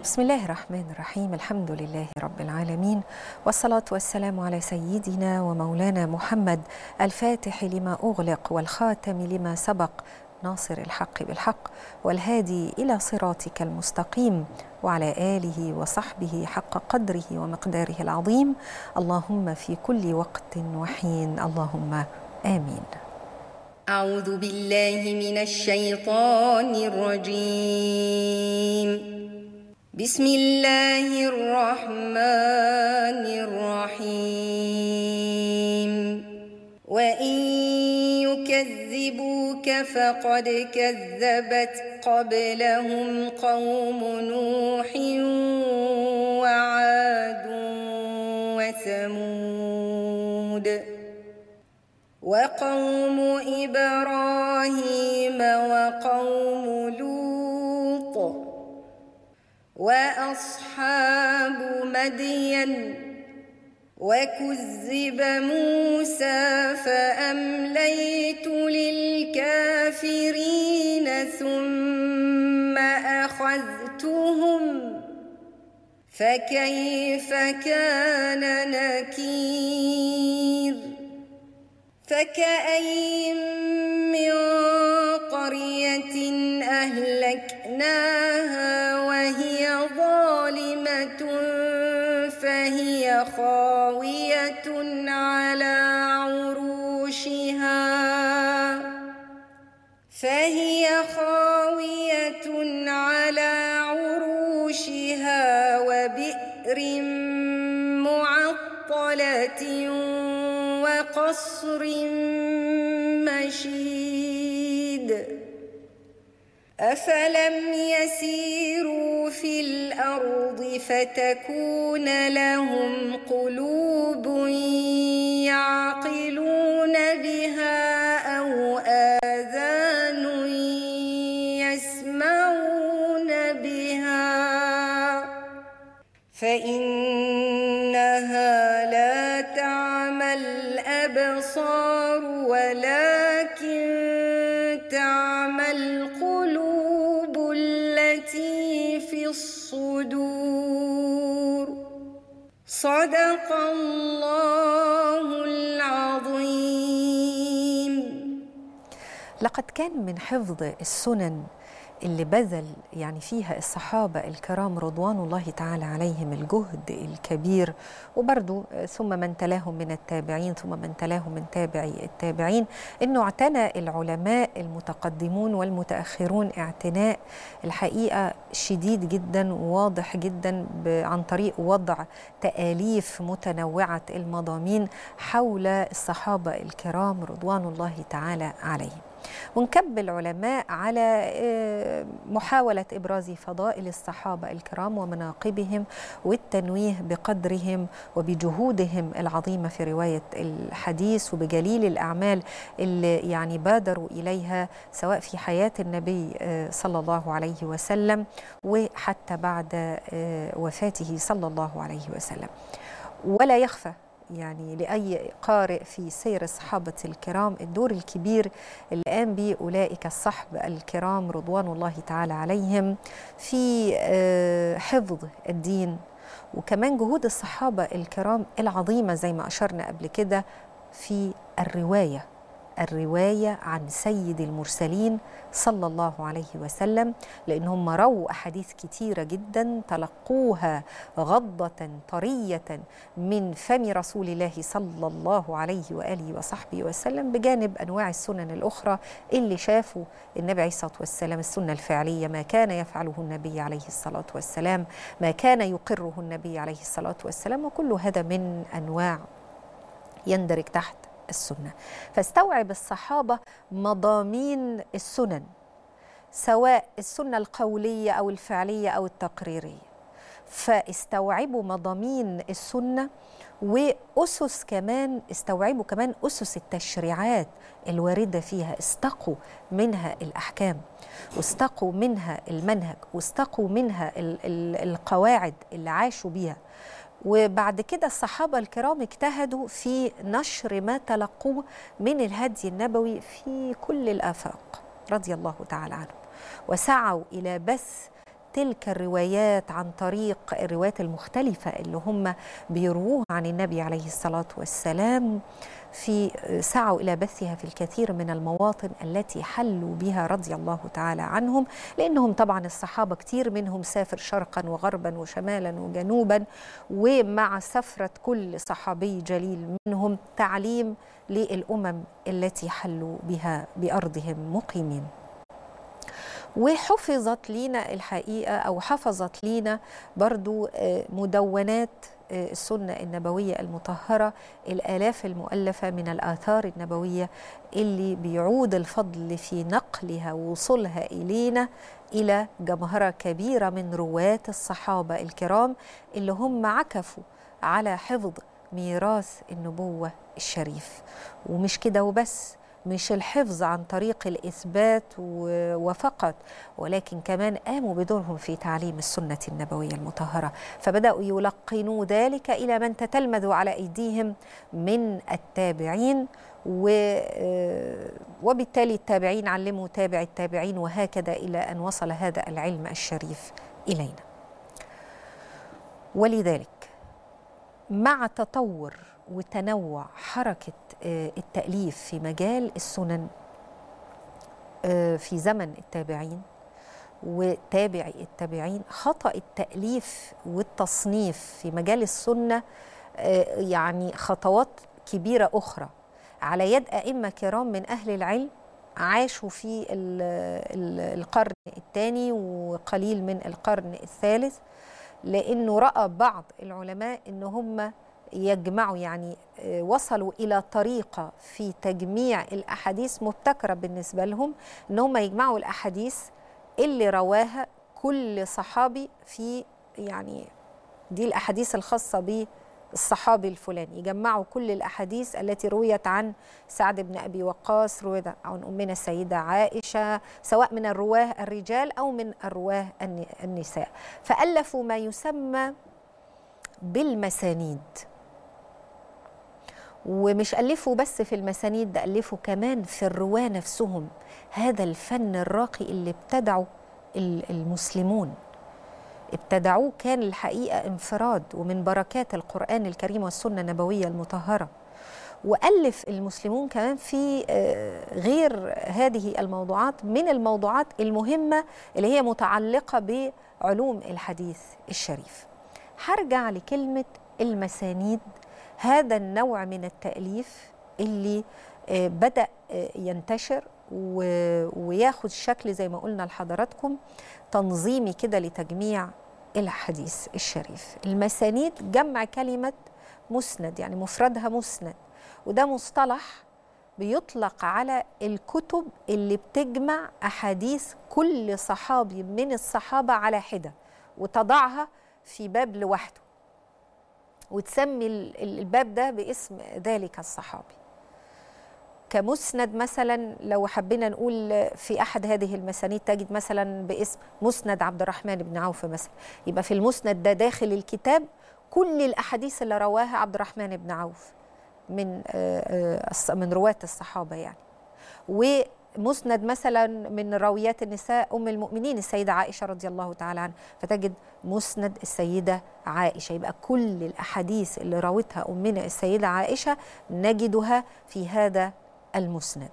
بسم الله الرحمن الرحيم الحمد لله رب العالمين والصلاة والسلام على سيدنا ومولانا محمد الفاتح لما أغلق والخاتم لما سبق ناصر الحق بالحق والهادي إلى صراطك المستقيم وعلى آله وصحبه حق قدره ومقداره العظيم اللهم في كل وقت وحين اللهم آمين أعوذ بالله من الشيطان الرجيم بسم الله الرحمن الرحيم وإن يكذبوك فقد كذبت قبلهم قوم نوح وعاد وثمود وقوم إبراهيم وقوم لوط وأصحاب مدين وكذب موسى فأمليت للكافرين ثم أخذتهم فكيف كان نكير فكأين من قرية أهلكناها وهي ظالمة فهي خاوية على عروشها فهي خاوية على عروشها وبئر معطلة وقصر مشيد أفلم يسيروا في الأرض فتكون لهم قلوب يعقلون بها أو آذان يسمعون بها فإنها لا تعمى الأبصار ولكن تعمى القلوب التي في الصدور صدق الله العظيم لقد كان من حفظ السنن اللي بذل يعني فيها الصحابة الكرام رضوان الله تعالى عليهم الجهد الكبير وبرضو ثم من تلاهم من التابعين ثم من تلاهم من تابعي التابعين انه اعتنى العلماء المتقدمون والمتأخرون اعتناء الحقيقة شديد جدا وواضح جدا عن طريق وضع تآليف متنوعة المضامين حول الصحابة الكرام رضوان الله تعالى عليهم ونكب العلماء على محاولة إبراز فضائل الصحابة الكرام ومناقبهم والتنويه بقدرهم وبجهودهم العظيمة في رواية الحديث وبجليل الأعمال اللي يعني بادروا إليها سواء في حياة النبي صلى الله عليه وسلم وحتى بعد وفاته صلى الله عليه وسلم ولا يخفى يعني لأي قارئ في سير الصحابة الكرام الدور الكبير اللي قام به أولئك الصحب الكرام رضوان الله تعالى عليهم في حفظ الدين وكمان جهود الصحابة الكرام العظيمة زي ما أشرنا قبل كده في الرواية الرواية عن سيد المرسلين صلى الله عليه وسلم لأن هم رووا أحاديث كتيرة جدا تلقوها غضة طرية من فم رسول الله صلى الله عليه وآله وصحبه وسلم بجانب أنواع السنن الأخرى اللي شافوا النبي عليه الصلاة والسلام السنة الفعلية ما كان يفعله النبي عليه الصلاة والسلام ما كان يقره النبي عليه الصلاة والسلام وكل هذا من أنواع يندرج تحت السنة فاستوعب الصحابة مضامين السنن سواء السنة القولية أو الفعلية أو التقريرية فاستوعبوا مضامين السنة وأسس كمان استوعبوا كمان أسس التشريعات الواردة فيها استقوا منها الأحكام واستقوا منها المنهج واستقوا منها ال ال القواعد اللي عاشوا بيها وبعد كده الصحابة الكرام اجتهدوا في نشر ما تلقوه من الهدي النبوي في كل الآفاق رضي الله تعالى عنهم وسعوا إلى بث تلك الروايات عن طريق الروايات المختلفة اللي هم بيرووها عن النبي عليه الصلاة والسلام في سعوا إلى بثها في الكثير من المواطن التي حلوا بها رضي الله تعالى عنهم لأنهم طبعا الصحابة كتير منهم سافر شرقا وغربا وشمالا وجنوبا ومع سفرة كل صحابي جليل منهم تعليم للأمم التي حلوا بها بأرضهم مقيمين وحفظت لينا الحقيقة أو حفظت لينا برضو مدونات السنة النبوية المطهرة الآلاف المؤلفة من الآثار النبوية اللي بيعود الفضل في نقلها ووصولها إلينا إلى جمهرة كبيرة من رواة الصحابة الكرام اللي هم عكفوا على حفظ ميراث النبوة الشريف ومش كده وبس مش الحفظ عن طريق الإثبات وفقط ولكن كمان قاموا بدورهم في تعليم السنة النبوية المطهرة فبدأوا يلقنوا ذلك إلى من تتلمذوا على أيديهم من التابعين وبالتالي التابعين علموا تابع التابعين وهكذا إلى أن وصل هذا العلم الشريف إلينا ولذلك مع تطور وتنوع حركة التأليف في مجال السنن في زمن التابعين وتابعي التابعين خطأ التأليف والتصنيف في مجال السنة يعني خطوات كبيرة أخرى على يد أئمة كرام من أهل العلم عاشوا في القرن الثاني وقليل من القرن الثالث لأنه رأى بعض العلماء أن هم يجمعوا يعني وصلوا إلى طريقة في تجميع الأحاديث مبتكرة بالنسبة لهم أن هم يجمعوا الأحاديث اللي رواها كل صحابي في يعني دي الأحاديث الخاصة بالصحابي الفلاني يجمعوا كل الأحاديث التي رويت عن سعد بن أبي وقاص رويت عن أمنا السيدة عائشة سواء من الرواه الرجال أو من الرواه النساء فألفوا ما يسمى بالمسانيد ومش ألفوا بس في المسانيد ده ألفوا كمان في الرواة نفسهم هذا الفن الراقي اللي ابتدعوا المسلمون ابتدعوه كان الحقيقة انفراد ومن بركات القرآن الكريم والسنة النبوية المطهرة وألف المسلمون كمان في غير هذه الموضوعات من الموضوعات المهمة اللي هي متعلقة بعلوم الحديث الشريف هرجع لكلمة المسانيد هذا النوع من التأليف اللي بدأ ينتشر وياخد شكل زي ما قلنا لحضراتكم تنظيمي كده لتجميع الحديث الشريف المسانيد جمع كلمة مسند يعني مفردها مسند وده مصطلح بيطلق على الكتب اللي بتجمع أحاديث كل صحابي من الصحابة على حدة وتضعها في باب لوحده وتسمي الباب ده باسم ذلك الصحابي كمسند مثلا لو حبينا نقول في احد هذه المسانيد تجد مثلا باسم مسند عبد الرحمن بن عوف مثلا يبقى في المسند ده داخل الكتاب كل الاحاديث اللي رواها عبد الرحمن بن عوف من من رواه الصحابه يعني ومسند مثلا من راويات النساء ام المؤمنين السيده عائشه رضي الله تعالى عنها فتجد مسند السيده عائشه يبقى كل الاحاديث اللي راوتها امنا السيده عائشه نجدها في هذا المسند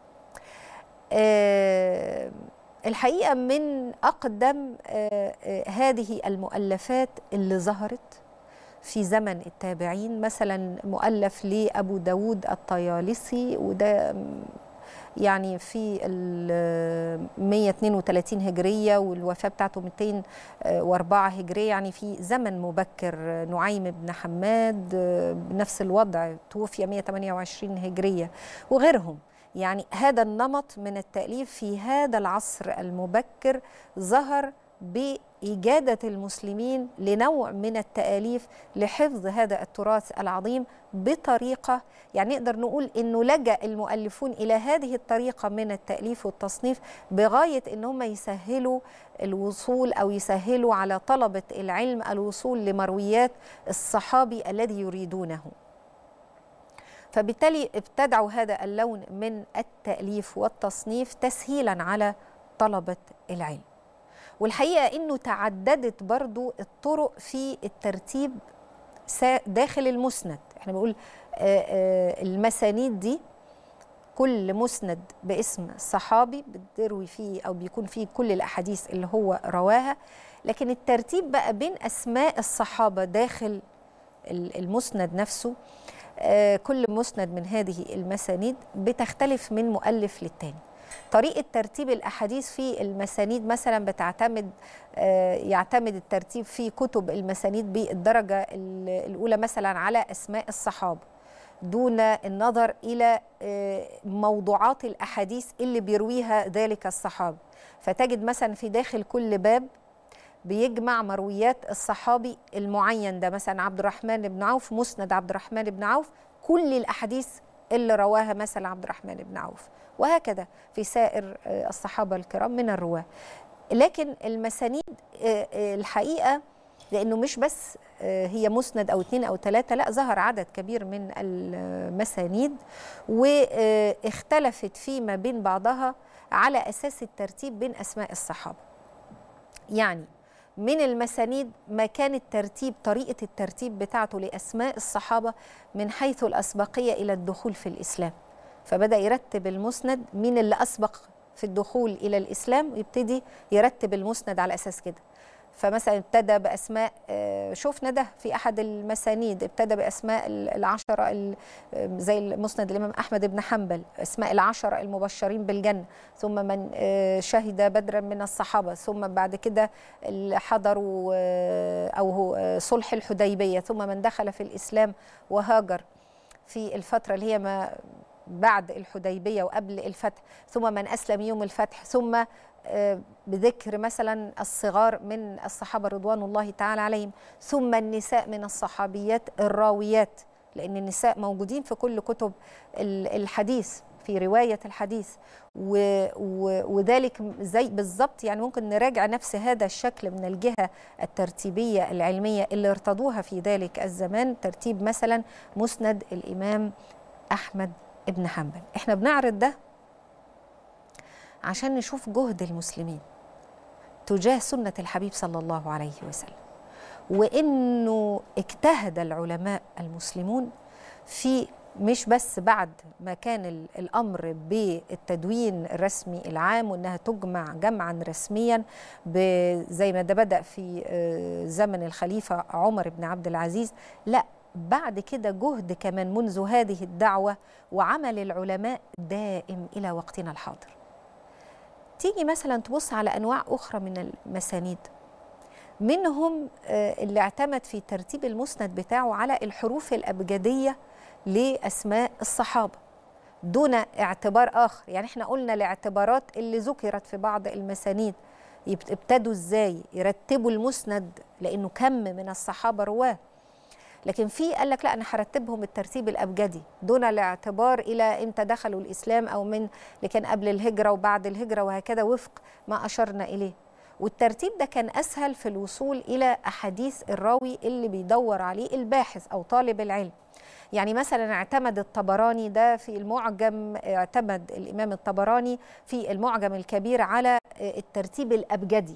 أه الحقيقه من اقدم أه أه هذه المؤلفات اللي ظهرت في زمن التابعين مثلا مؤلف لابو داود الطيالسي وده يعني في ال 132 هجرية والوفاة بتاعته 204 هجرية يعني في زمن مبكر نعيم بن حماد بنفس الوضع توفي 128 هجرية وغيرهم يعني هذا النمط من التأليف في هذا العصر المبكر ظهر بإجادة المسلمين لنوع من التآليف لحفظ هذا التراث العظيم بطريقة يعني نقدر نقول أنه لجأ المؤلفون إلى هذه الطريقة من التأليف والتصنيف بغاية أن هم يسهلوا الوصول أو يسهلوا على طلبة العلم الوصول لمرويات الصحابي الذي يريدونه فبالتالي ابتدعوا هذا اللون من التأليف والتصنيف تسهيلا على طلبة العلم والحقيقة أنه تعددت برضو الطرق في الترتيب داخل المسند احنا بنقول المسانيد دي كل مسند باسم صحابي بتروي فيه او بيكون فيه كل الاحاديث اللي هو رواها لكن الترتيب بقى بين اسماء الصحابه داخل المسند نفسه كل مسند من هذه المسانيد بتختلف من مؤلف للتاني طريقة ترتيب الأحاديث في المسانيد مثلا بتعتمد يعتمد الترتيب في كتب المسانيد بالدرجة الأولى مثلا على أسماء الصحابة دون النظر إلى موضوعات الأحاديث اللي بيرويها ذلك الصحابي فتجد مثلا في داخل كل باب بيجمع مرويات الصحابي المعين ده مثلا عبد الرحمن بن عوف مسند عبد الرحمن بن عوف كل الأحاديث اللي رواها مثلا عبد الرحمن بن عوف وهكذا في سائر الصحابة الكرام من الرواة لكن المسانيد الحقيقة لأنه مش بس هي مسند أو اثنين أو ثلاثة لا ظهر عدد كبير من المسانيد واختلفت فيما بين بعضها على أساس الترتيب بين أسماء الصحابة يعني من المسانيد ما كان الترتيب طريقة الترتيب بتاعته لأسماء الصحابة من حيث الأسبقية إلى الدخول في الإسلام فبدأ يرتب المسند مين اللي أسبق في الدخول إلى الإسلام ويبتدي يرتب المسند على أساس كده فمثلا ابتدى بأسماء شفنا ده في أحد المسانيد ابتدى بأسماء العشرة زي المسند الإمام أحمد بن حنبل أسماء العشرة المبشرين بالجنة ثم من شهد بدرا من الصحابة ثم بعد كده حضروا أو صلح الحديبية ثم من دخل في الإسلام وهاجر في الفترة اللي هي ما بعد الحديبية وقبل الفتح ثم من أسلم يوم الفتح ثم بذكر مثلا الصغار من الصحابة رضوان الله تعالى عليهم ثم النساء من الصحابيات الراويات لأن النساء موجودين في كل كتب الحديث في رواية الحديث و و وذلك زي بالضبط يعني ممكن نراجع نفس هذا الشكل من الجهة الترتيبية العلمية اللي ارتضوها في ذلك الزمان ترتيب مثلا مسند الإمام أحمد ابن حنبل احنا بنعرض ده عشان نشوف جهد المسلمين تجاه سنة الحبيب صلى الله عليه وسلم وإنه اجتهد العلماء المسلمون في مش بس بعد ما كان الأمر بالتدوين الرسمي العام وإنها تجمع جمعا رسميا زي ما ده بدأ في زمن الخليفة عمر بن عبد العزيز لا بعد كده جهد كمان منذ هذه الدعوة وعمل العلماء دائم إلى وقتنا الحاضر تيجي مثلا تبص على أنواع أخرى من المسانيد منهم اللي اعتمد في ترتيب المسند بتاعه على الحروف الأبجدية لأسماء الصحابة دون اعتبار آخر يعني احنا قلنا الاعتبارات اللي ذكرت في بعض المسانيد ابتدوا ازاي يرتبوا المسند لأنه كم من الصحابة رواه لكن في قال لك لا انا هرتبهم الترتيب الابجدي دون الاعتبار الى امتى دخلوا الاسلام او من اللي كان قبل الهجره وبعد الهجره وهكذا وفق ما اشرنا اليه والترتيب ده كان اسهل في الوصول الى احاديث الراوي اللي بيدور عليه الباحث او طالب العلم يعني مثلا اعتمد الطبراني ده في المعجم اعتمد الامام الطبراني في المعجم الكبير على الترتيب الابجدي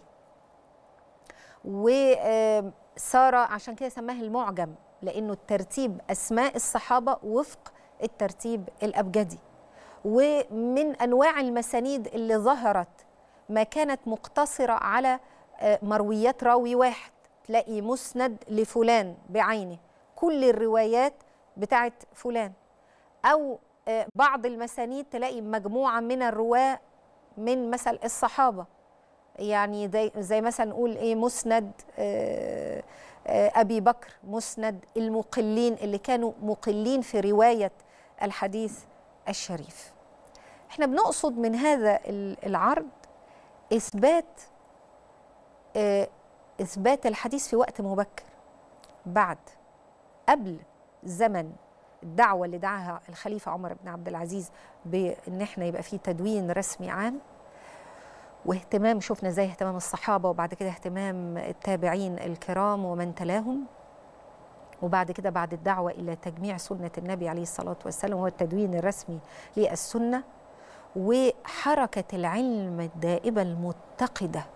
وصار عشان كده سماه المعجم لانه الترتيب اسماء الصحابه وفق الترتيب الابجدي ومن انواع المسانيد اللي ظهرت ما كانت مقتصره على مرويات راوي واحد تلاقي مسند لفلان بعينه كل الروايات بتاعت فلان او بعض المسانيد تلاقي مجموعه من الرواه من مثل الصحابه يعني زي زي مثلا نقول ايه مسند آه ابي بكر مسند المقلين اللي كانوا مقلين في روايه الحديث الشريف احنا بنقصد من هذا العرض اثبات آه اثبات الحديث في وقت مبكر بعد قبل زمن الدعوه اللي دعاها الخليفه عمر بن عبد العزيز بان احنا يبقى في تدوين رسمي عام واهتمام شفنا زي اهتمام الصحابه وبعد كده اهتمام التابعين الكرام ومن تلاهم وبعد كده بعد الدعوه الى تجميع سنه النبي عليه الصلاه والسلام وهو التدوين الرسمي للسنه وحركه العلم الدائبه المتقده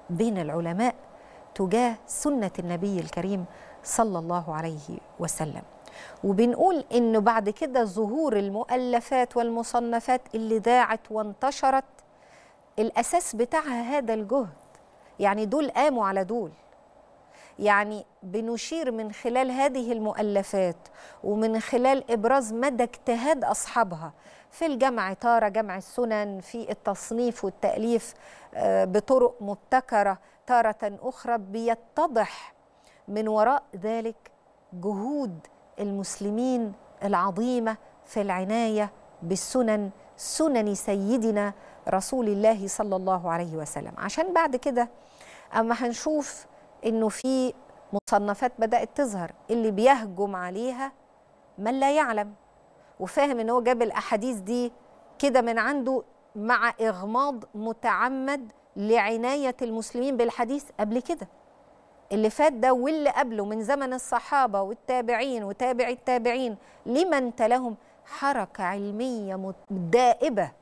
بين العلماء تجاه سنه النبي الكريم صلى الله عليه وسلم وبنقول انه بعد كده ظهور المؤلفات والمصنفات اللي ذاعت وانتشرت الاساس بتاعها هذا الجهد يعني دول قاموا على دول يعني بنشير من خلال هذه المؤلفات ومن خلال ابراز مدى اجتهاد اصحابها في الجمع تاره جمع السنن في التصنيف والتاليف بطرق مبتكره تاره اخرى بيتضح من وراء ذلك جهود المسلمين العظيمه في العنايه بالسنن سنن سيدنا رسول الله صلى الله عليه وسلم عشان بعد كده اما هنشوف انه في مصنفات بدات تظهر اللي بيهجم عليها من لا يعلم وفاهم ان هو جاب الاحاديث دي كده من عنده مع اغماض متعمد لعنايه المسلمين بالحديث قبل كده اللي فات ده واللي قبله من زمن الصحابه والتابعين وتابع التابعين لمن تلهم حركه علميه دائبه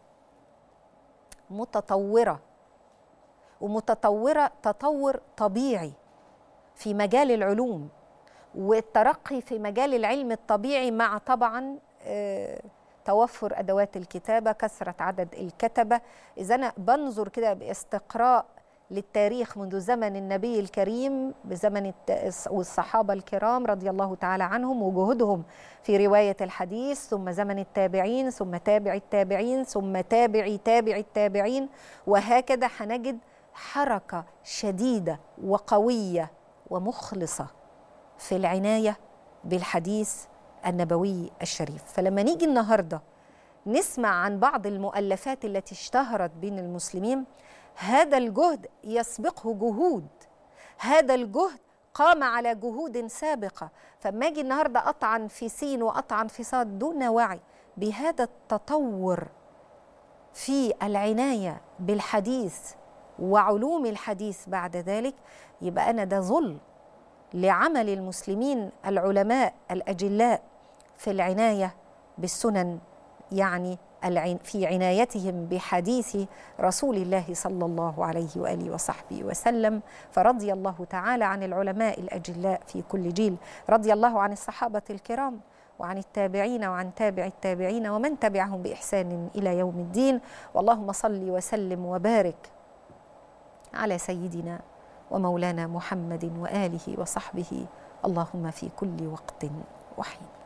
متطوره ومتطوره تطور طبيعي في مجال العلوم والترقي في مجال العلم الطبيعي مع طبعا توفر ادوات الكتابه كثره عدد الكتبه اذا انا بنظر كده باستقراء للتاريخ منذ زمن النبي الكريم بزمن والصحابه الكرام رضي الله تعالى عنهم وجهودهم في روايه الحديث ثم زمن التابعين ثم تابع التابعين ثم تابعي تابع التابعين وهكذا هنجد حركه شديده وقويه ومخلصه في العنايه بالحديث النبوي الشريف فلما نيجي النهارده نسمع عن بعض المؤلفات التي اشتهرت بين المسلمين هذا الجهد يسبقه جهود هذا الجهد قام على جهود سابقه فما اجي النهارده اطعن في سين واطعن في صاد دون وعي بهذا التطور في العنايه بالحديث وعلوم الحديث بعد ذلك يبقى انا ده ظلم لعمل المسلمين العلماء الاجلاء في العنايه بالسنن يعني في عنايتهم بحديث رسول الله صلى الله عليه واله وصحبه وسلم فرضي الله تعالى عن العلماء الاجلاء في كل جيل رضي الله عن الصحابه الكرام وعن التابعين وعن تابع التابعين ومن تبعهم باحسان الى يوم الدين واللهم صل وسلم وبارك على سيدنا ومولانا محمد واله وصحبه اللهم في كل وقت وحين